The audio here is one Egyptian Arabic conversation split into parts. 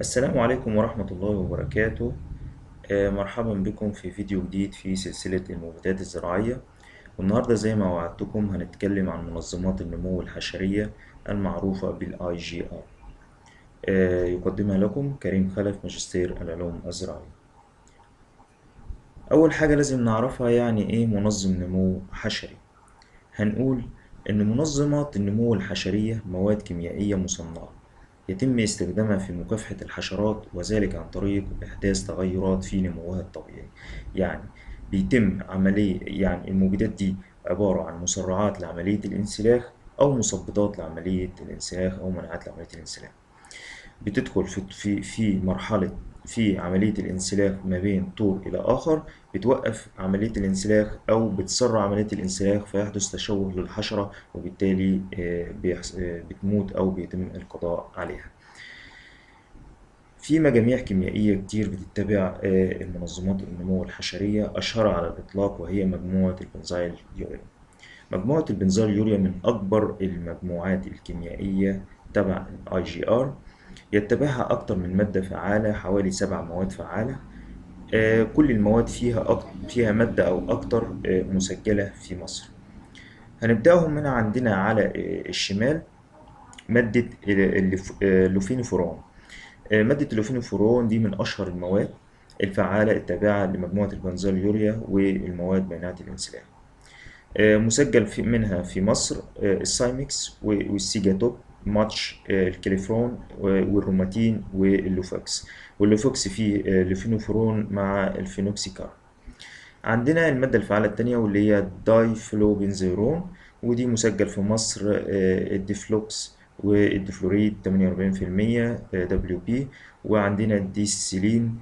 السلام عليكم ورحمة الله وبركاته آه، مرحبا بكم في فيديو جديد في سلسلة المبيدات الزراعية والنهاردة زي ما وعدتكم هنتكلم عن منظمات النمو الحشرية المعروفة بالاي جي ار يقدمها لكم كريم خلف ماجستير العلوم الزراعية أول حاجة لازم نعرفها يعني إيه منظم نمو حشري هنقول إن منظمات النمو الحشرية مواد كيميائية مصنعة يتم استخدامها في مكافحة الحشرات وذلك عن طريق إحداث تغيرات في نموها الطبيعي يعني بيتم عملية يعني المبيدات دي عبارة عن مسرعات لعملية الانسلاخ أو مثبطات لعملية الانسلاخ أو مناعات لعملية الانسلاخ بتدخل في في في مرحلة في عملية الانسلاخ ما بين طور إلى آخر بتوقف عملية الانسلاخ أو بتسرع عملية الانسلاخ فيحدث تشوه للحشرة وبالتالي آه، بيحس- آه، بتموت أو بيتم القضاء عليها. في مجاميع كيميائية كتير بتتبع آه، المنظمات النمو الحشرية أشهرها على الإطلاق وهي مجموعة البنزيل يوريا. مجموعة البنزيل يوريا من أكبر المجموعات الكيميائية تبع الاي جي ار يتبعها أكتر من مادة فعالة حوالي سبع مواد فعالة آه، كل المواد فيها أك... فيها مادة أو أكتر آه، مسجلة في مصر هنبدأهم من عندنا على آه، الشمال مادة ال- اللف- آه، اللوفينوفورون آه، مادة اللوفينوفورون دي من أشهر المواد الفعالة التابعة لمجموعة البنزول يوريا والمواد بينات الانسلاخ آه، مسجل في منها في مصر آه، السايمكس و- والسيجاتوب ماتش آه، الكليفرون و- والروماتين واللوفوكس واللوفوكس فيه آه، لوفينوفورون مع الفينوكسيكار عندنا المادة الفعالة التانية واللي هي دايفلوبنزيرون ودي مسجل في مصر آه، الديفلوكس والديفلوريد 48% دبليو بي وعندنا الديسيلين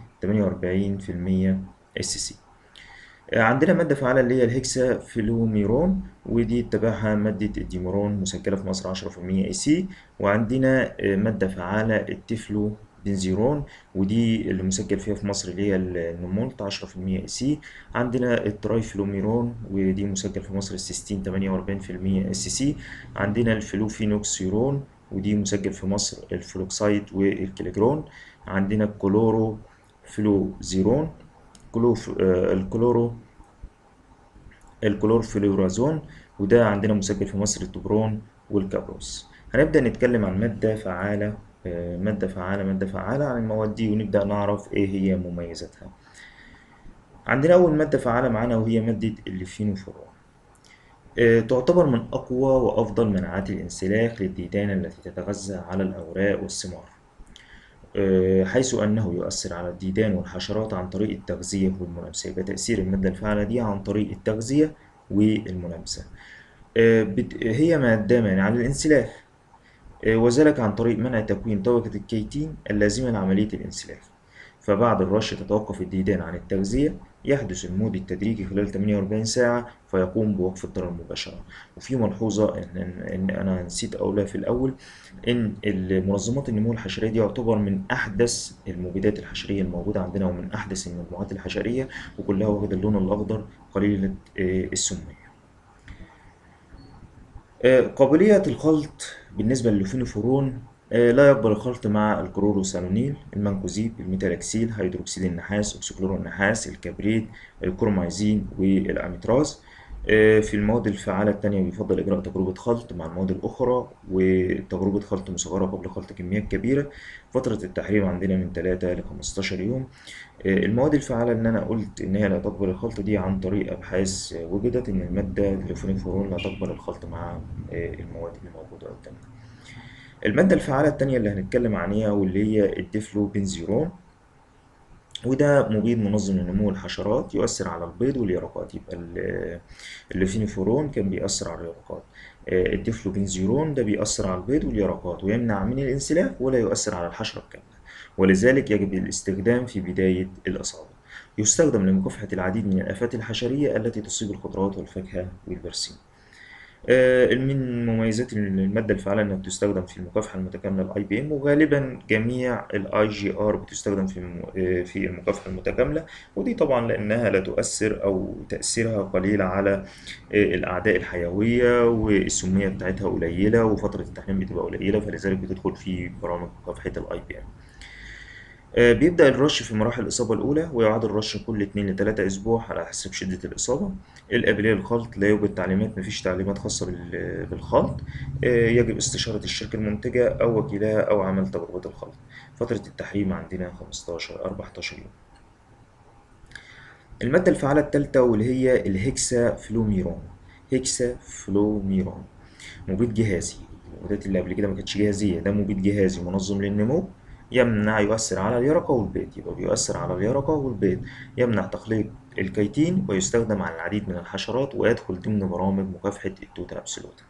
48% اس سي عندنا مادة فعالة اللي هي الهكسا فلوميرون ودي تبعها مادة الديمورون مسجلة في مصر 10% اي سي وعندنا آه، مادة فعالة التفلو بنزيرون ودي اللي مسجل فيها في مصر اللي هي النمولت 10% اي سي عندنا الترايفلوميرون ودي مسجل في مصر السيستين 48% اس سي عندنا الفلوفينوكسيرون ودي مسجل في مصر الفلوكسايد والكليجرون عندنا الكلورو فلوزيرون كلوف آه، الكلورو الكلورفلورازون وده عندنا مسجل في مصر التبرون والكابروس هنبدأ نتكلم عن مادة فعالة آه، مادة فعالة مادة فعالة عن المواد دي ونبدأ نعرف ايه هي مميزاتها عندنا أول مادة فعالة معانا وهي مادة الليفينوفورون آه، تعتبر من أقوى وأفضل مناعات الانسلاخ للديدان التي تتغذى على الأوراق والثمار آه، حيث أنه يؤثر على الديدان والحشرات عن طريق التغذية والملامسة يبقى تأثير المادة الفعالة دي عن طريق التغذية والملامسة آه، بت- هي مادة مانعة للانسلاخ آه، وذلك عن طريق منع تكوين طبقة الكيتين اللازمة لعملية الانسلاخ فبعد الرش تتوقف الديدان عن التغذية يحدث الموت التدريجي خلال 48 ساعة فيقوم بوقف الضرر مباشرة وفي ملحوظة إن, إن, إن أنا نسيت أقولها في الأول إن منظمات النمو الحشرية دي يعتبر من أحدث المبيدات الحشرية الموجودة عندنا ومن أحدث المجموعات الحشرية وكلها واخدة اللون الأخضر قليلة آه، السمية آه، قابلية الخلط بالنسبة للوفينوفورون آه، لا يقبل الخلط مع الكلوروسالونيل المنكوزيب الميتالاكسيل هيدروكسيد النحاس أكسكلور النحاس الكبريت الكرومايزين والأميتراز آه، في المواد الفعالة التانية بيفضل إجراء تجربة خلط مع المواد الأخرى وتجربة خلط مصغرة قبل خلط كميات كبيرة فترة التحريم عندنا من 3 ل 15 يوم آه، المواد الفعالة اللي أنا قلت إن هي لا تقبل الخلط دي عن طريق أبحاث آه، وجدت إن المادة اللوفينيفورون لا تقبل الخلط مع آه، المواد اللي موجودة قدامنا. المادة الفعالة التانية اللي هنتكلم عنها واللي هي الديفلوبنزيرون وده مبيد منظم لنمو الحشرات يؤثر على البيض واليرقات يبقى ال- اللوفينيفورون كان بيأثر على اليرقات آه، الديفلوبنزيرون ده بيأثر على البيض واليرقات ويمنع من الانسلاخ ولا يؤثر على الحشرة الكاملة ولذلك يجب الاستخدام في بداية الإصابة يستخدم لمكافحة العديد من الآفات الحشرية التي تصيب الخضروات والفاكهة والبرسيم آه، من مميزات المادة الفعالة إنها بتستخدم في المكافحة المتكاملة الاي بي ام وغالبا جميع الاي جي ار بتستخدم في الم- آه، في المكافحة المتكاملة ودي طبعا لأنها لا تؤثر أو تأثيرها قليل على آه، الأعداء الحيوية والسمية بتاعتها قليلة وفترة التحميل بتبقى قليلة فلذلك بتدخل في برامج مكافحة الاي بي ام آه، بيبدأ الرش في مراحل الإصابة الأولى ويعاد الرش كل 2 ل 3 أسبوع على حسب شدة الإصابة القابلية للخلط لا يوجد تعليمات مفيش تعليمات خاصة بال- بالخلط آه، يجب استشارة الشركة المنتجة أو وكيلها أو عمل تجربة الخلط فترة التحريم عندنا 15 14 يوم المادة الفعالة الثالثة واللي هي الهكسا فلوميرون هكسا فلوميرون مبيد جهازي المبيدات اللي قبل كده ما كانتش جهازية ده مبيد جهازي منظم للنمو يمنع يؤثر على اليرقة والبيض يبقى بيؤثر على اليرقة والبيض يمنع تخليق الكيتين ويستخدم على العديد من الحشرات ويدخل ضمن برامج مكافحة التوتا أبسولوتا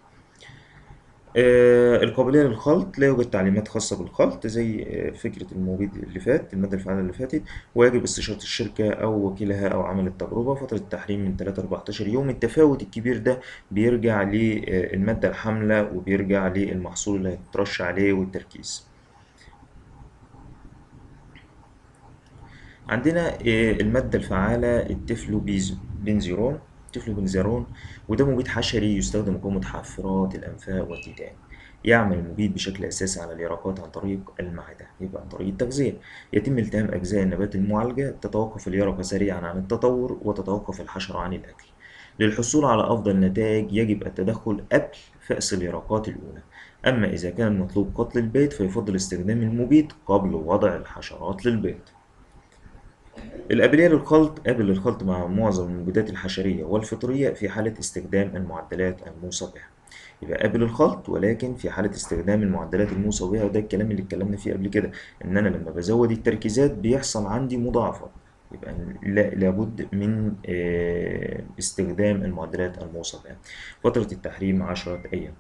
آه، القابلية للخلط لا يوجد تعليمات خاصة بالخلط زي آه، فكرة المبيد اللي فات المادة الفعالة اللي فاتت ويجب استشارة الشركة أو وكيلها أو عمل التجربة فترة التحريم من 3 ل 14 يوم التفاوت الكبير ده بيرجع للمادة الحاملة وبيرجع للمحصول اللي هيترش عليه والتركيز عندنا آه، المادة الفعالة التفلوبنزيرون التفلوبنزيرون وده مبيد حشري يستخدم لمقاومة حافرات الأنفاق والديدان يعمل المبيد بشكل أساسي على اليرقات عن طريق المعدة يبقى عن طريق التغذية يتم التهام أجزاء النبات المعالجة تتوقف اليرقة سريعا عن التطور وتتوقف الحشرة عن الأكل للحصول على أفضل نتائج يجب التدخل قبل فأس اليرقات الأولى أما إذا كان المطلوب قتل البيض فيفضل استخدام المبيد قبل وضع الحشرات للبيض القابلية للخلط قابل للخلط مع معظم المبيدات الحشرية والفطرية في حالة استخدام المعدلات الموصى بها يبقى قابل للخلط ولكن في حالة استخدام المعدلات الموصى بها وده الكلام اللي اتكلمنا فيه قبل كده إن أنا لما بزود التركيزات بيحصل عندي مضاعفة يبقى لا لابد من آه، استخدام المعدلات الموصى بها فترة التحريم عشرة أيام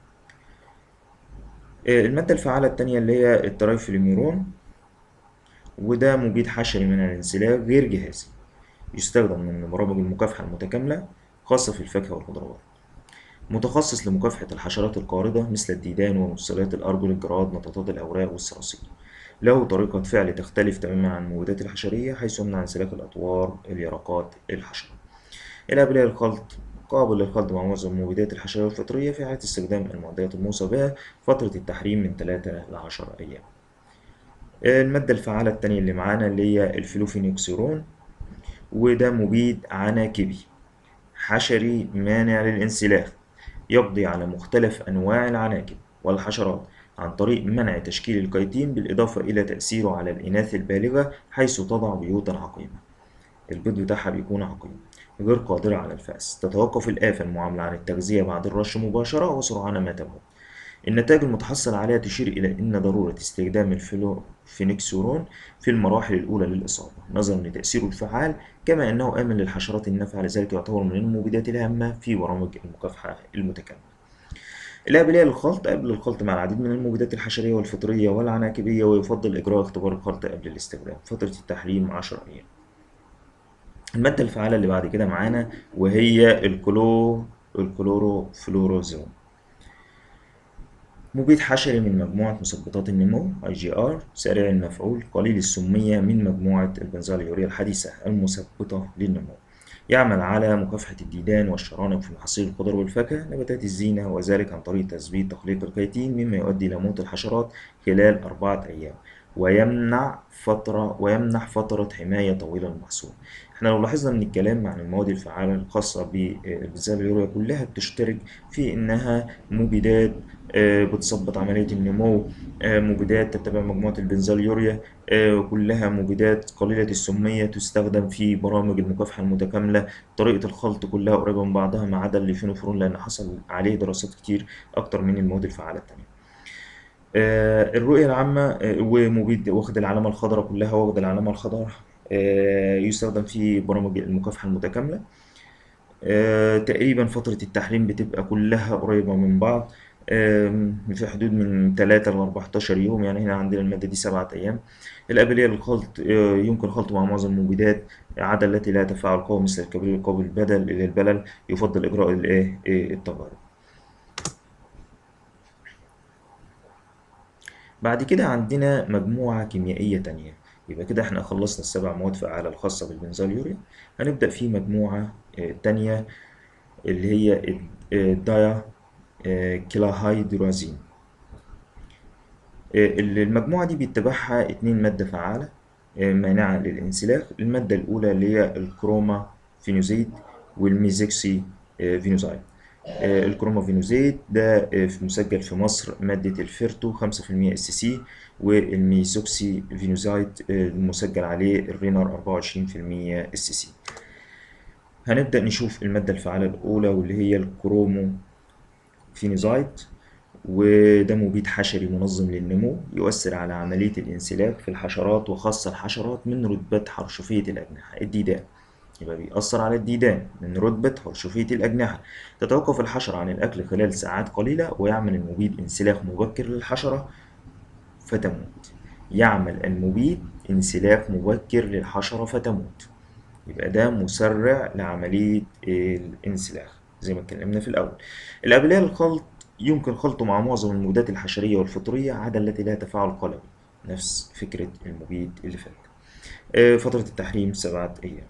آه، المادة الفعالة التانية اللي هي الترايفلوميرون وده مبيد حشري من الانسلاخ غير جهازي يستخدم من برامج المكافحة المتكاملة خاصة في الفاكهة والخضروات متخصص لمكافحة الحشرات القاردة مثل الديدان ومفصلات الأرجل الجراد نطاطات الأوراق والصراصير له طريقة فعل تختلف تماما عن المبيدات الحشرية حيث يمنع انسلاخ الأطوار اليرقات الحشرة القابلية للخلط قابل للخلط مع معظم المبيدات الحشرية الفطرية في حالة استخدام المعدات الموصى بها فترة التحريم من 3 ل 10 أيام المادة الفعالة التانية اللي معانا اللي هي الفلوفينوكسيرون وده مبيد عناكبي حشري مانع للانسلاخ يقضي على مختلف أنواع العناكب والحشرات عن طريق منع تشكيل الكيتين بالإضافة إلى تأثيره على الإناث البالغة حيث تضع بيوتا عقيمة البيض بتاعها بيكون عقيم غير قادرة على الفأس تتوقف الآفة المعاملة عن التغذية بعد الرش مباشرة وسرعان ما تموت النتائج المتحصل عليها تشير إلى أن ضرورة استخدام الفلوفينكسورون في المراحل الأولى للإصابة نظرا لتأثيره الفعال كما أنه آمن للحشرات النافعة لذلك يعتبر من المبيدات الهامة في برامج المكافحة المتكاملة القابلية للخلط قبل الخلط مع العديد من المبيدات الحشرية والفطرية والعناكبية ويفضل إجراء اختبار الخلط قبل الاستخدام فترة التحريم 10 أيام المادة الفعالة اللي بعد كده معانا وهي الكلو الكلوروفلوروزون مبيد حشري من مجموعة مثبطات النمو IGR سريع المفعول قليل السمية من مجموعة البنزاليوريا الحديثة المثبطة للنمو يعمل على مكافحة الديدان والشرانق في محاصيل الخضر والفاكهة نباتات الزينة وذلك عن طريق تثبيت تخليق الكيتين مما يؤدي إلى موت الحشرات خلال أربعة أيام ويمنع فترة ويمنح فترة حماية طويلة للمحصول احنا لو لاحظنا من الكلام عن المواد الفعالة الخاصة بالبنزاليوريا كلها بتشترك في إنها مبيدات آه، بتثبط عملية النمو آه، مبيدات تتبع مجموعة البنزاليوريا آه، كلها مبيدات قليلة السمية تستخدم في برامج المكافحة المتكاملة طريقة الخلط كلها قريبة من بعضها ما عدا الليفينوفورون لأن حصل عليه دراسات كتير أكتر من المواد الفعالة التانية آه، الرؤية العامة آه، ومبيد واخد العلامة الخضراء كلها واخد العلامة الخضراء آه، يستخدم في برامج المكافحة المتكاملة آه، تقريبا فترة التحريم بتبقى كلها قريبة من بعض آم، في حدود من 3 ل 14 يوم يعني هنا عندنا المادة دي سبعة أيام القابلية للخلط آه، يمكن خلطه مع معظم المبيدات عدا التي لا تفاعل قوي مثل الكبريت القابل البدل للبلل يفضل إجراء الإيه آه، التجارب بعد كده عندنا مجموعة كيميائية تانية يبقى كده احنا خلصنا السبع مواد فعالة الخاصة بالبنزاليوريا هنبدأ في مجموعة آه، تانية اللي هي الدايا كلاهيدرازين آه، المجموعة دي بيتبعها اتنين مادة فعالة آه، مانعة للانسلاخ المادة الأولى اللي هي الكروما فينوزيد والميزوكسي آه، فينوزايد آه، الكروما فينوزيد ده آه، مسجل في مصر مادة الفيرتو 5% اس سي والميزوكسي فينوزايد آه، المسجل عليه الرينر 24% اس سي هنبدأ نشوف المادة الفعالة الأولى واللي هي الكرومو فينوزايد وده مبيد حشري منظم للنمو يؤثر على عملية الانسلاخ في الحشرات وخاصة الحشرات من رتبة حرشفية الأجنحة الديدان يبقى بيأثر على الديدان من رتبة حرشفية الأجنحة تتوقف الحشرة عن الأكل خلال ساعات قليلة ويعمل المبيد انسلاخ مبكر للحشرة فتموت يعمل المبيد انسلاخ مبكر للحشرة فتموت يبقى ده مسرع لعملية الانسلاخ زي ما اتكلمنا في الأول الأبلية الخلط يمكن خلطه مع معظم المبيدات الحشرية والفطرية عدا التي لها تفاعل قلوي نفس فكرة المبيد اللي فات آه، فترة التحريم سبعة أيام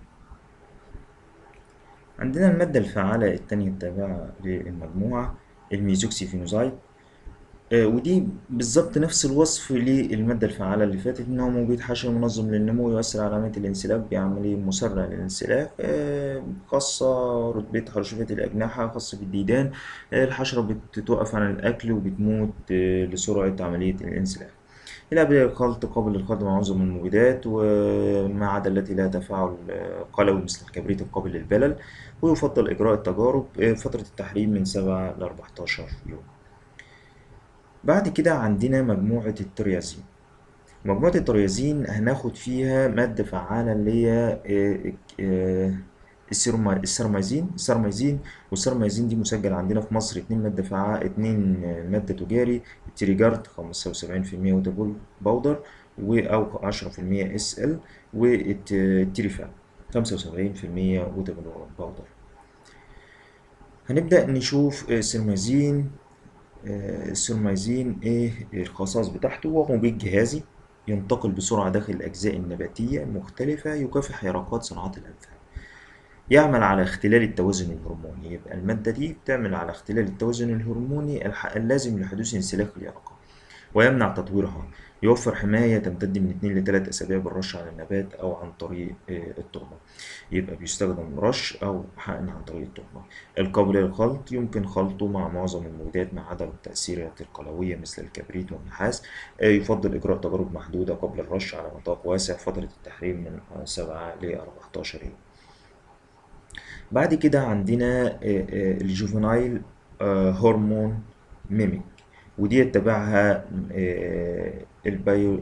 عندنا المادة الفعالة التانية التابعة للمجموعة الميزوكسيفينوزايد آه، ودي بالظبط نفس الوصف للمادة الفعالة اللي فاتت إن هو مبيد حشري منظم للنمو يؤثر على عملية الانسلاخ بعملية مسرع للانسلاخ آه، خاصة رتبة حرشفة الأجنحة خاصة بالديدان آه، الحشرة بتتوقف عن الأكل وبتموت آه، لسرعة عملية الانسلاخ الأبلية الخلط قابل للخلط مع معظم المبيدات وما عدا التي لها تفاعل آه، قلوي مثل الكبريت القابل للبلل ويفضل إجراء التجارب آه، فترة التحريم من 7 ل 14 يوم بعد كده عندنا مجموعة التريازين مجموعة التريازين هناخد فيها مادة فعالة اللي هي آه، آه، السيروما- السيرمايزين السيرمايزين والسيرمايزين دي مسجل عندنا في مصر اتنين مادة فعالة اتنين آه، مادة تجاري التريجارد 75% وتابول باودر و أو 10% اس ال والتريفا 75% وتابول باودر هنبدأ نشوف آه، سيرمايزين آه، السيرمايزين ايه الخصائص بتاعته وهو مبيد جهازي ينتقل بسرعة داخل الأجزاء النباتية المختلفة يكافح حركات صناعات الأنفاق يعمل على اختلال التوازن الهرموني يبقى المادة دي بتعمل على اختلال التوازن الهرموني الح- اللازم لحدوث انسلاخ اليرقة ويمنع تطويرها يوفر حماية تمتد من 2 ل 3 أسابيع بالرش على النبات أو عن طريق آه، التربة يبقى بيستخدم رش أو حقن عن طريق التربة القابل للخلط يمكن خلطه مع معظم المبيدات ما عدا التأثيرات القلوية مثل الكبريت والنحاس آه، يفضل إجراء تجارب محدودة قبل الرش على نطاق واسع فترة التحريم من آه، 7 ل 14 يوم بعد كده عندنا آه، آه، الجوفنايل آه، هرمون ميميك ودي تبعها آه، البيو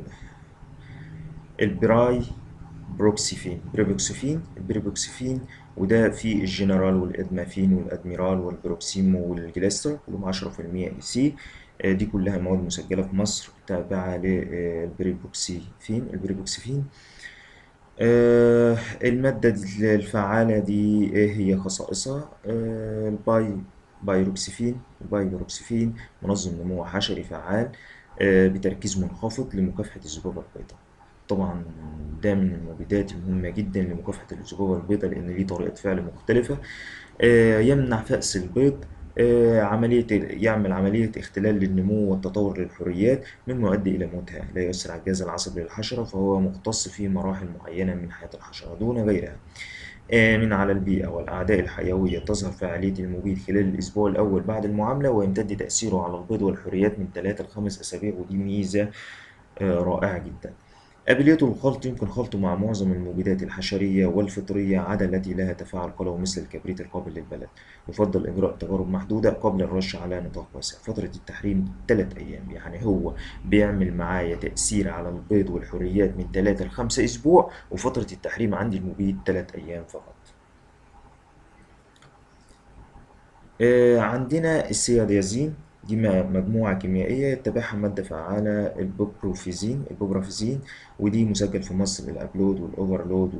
البراي بروكسيفين بريبوكسيفين البريبوكسيفين وده فيه الجنرال والادمافين والادميرال والبروكسيمو والجليستر كلهم 10% اي سي آه، دي كلها مواد مسجلة في مصر تابعة للبريبوكسيفين البريبوكسيفين آه، المادة الفعالة دي ايه هي خصائصها آه، الباي بايروكسيفين البايروكسيفين منظم نمو حشري فعال آه، بتركيز منخفض لمكافحة الذبابة البيضاء طبعا ده من المبيدات المهمة جدا لمكافحة الذبابة البيضاء لأن ليه طريقة فعل مختلفة آه، يمنع فأس البيض آه، عملية يعمل عملية اختلال للنمو والتطور للحريات مما يؤدي إلى موتها لا يؤثر على الجهاز العصبي للحشرة فهو مختص في مراحل معينة من حياة الحشرة دون غيرها آمن على البيئة والأعداء الحيوية تظهر فعالية المبيد خلال الأسبوع الأول بعد المعاملة ويمتد تأثيره على البيض والحريات من 3 ل 5 أسابيع ودي ميزة آه، رائعة جدا قابليته للخلط يمكن خلطه مع معظم المبيدات الحشرية والفطرية عدا التي لها تفاعل قلوي مثل الكبريت القابل للبلد يفضل إجراء تجارب محدودة قبل الرش على نطاق واسع فترة التحريم 3 أيام يعني هو بيعمل معايا تأثير على البيض والحريات من 3 ل 5 أسبوع وفترة التحريم عندي المبيد 3 أيام فقط آه، عندنا السياديازين دي م- مجموعة كيميائية يتبعها مادة فعالة البوبروفيزين البوبرافيزين ودي مسجل في مصر الأبلود والأوفرلود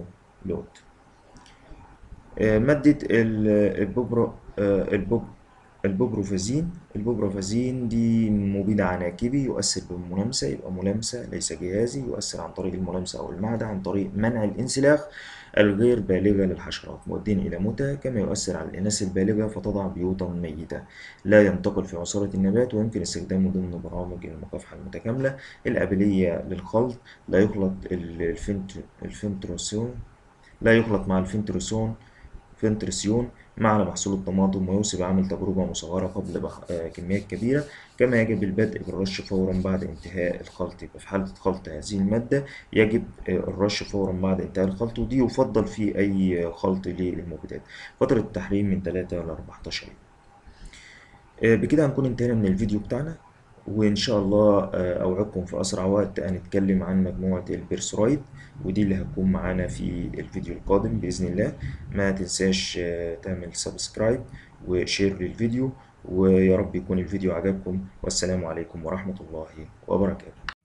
والبيبرولود آه، مادة ال- البوبرو آه، البوب البوبروفازين البوبروفازين دي مبيد عناكبي يؤثر بالملامسة يبقى ملامسة ليس جهازي يؤثر عن طريق الملامسة أو المعدة عن طريق منع الانسلاخ الغير بالغة للحشرات مؤديا إلى موتها كما يؤثر على الإناث البالغة فتضع بيوتا ميتة لا ينتقل في عصارة النبات ويمكن استخدامه ضمن برامج المكافحة المتكاملة القابلية للخلط لا يخلط الفنتر الفنتروسيون لا يخلط مع الفنتروسون فنترسيون مع محصول الطماطم ويوصي بعمل تجربة مصغرة قبل بخ... آه، كميات كبيرة كما يجب البدء بالرش فورا بعد انتهاء الخلط يبقى في حالة خلط هذه المادة يجب آه، الرش فورا بعد انتهاء الخلط ودي يفضل في أي خلط للمبيدات فترة التحريم من 3 ل 14 يوم آه، بكده هنكون انتهينا من الفيديو بتاعنا وإن شاء الله آه، أوعدكم في أسرع وقت هنتكلم عن مجموعة البيرسورايد ودي اللي هتكون معانا في الفيديو القادم بإذن الله ما تنساش آه، تعمل سبسكرايب وشير للفيديو ويا رب يكون الفيديو عجبكم والسلام عليكم ورحمة الله وبركاته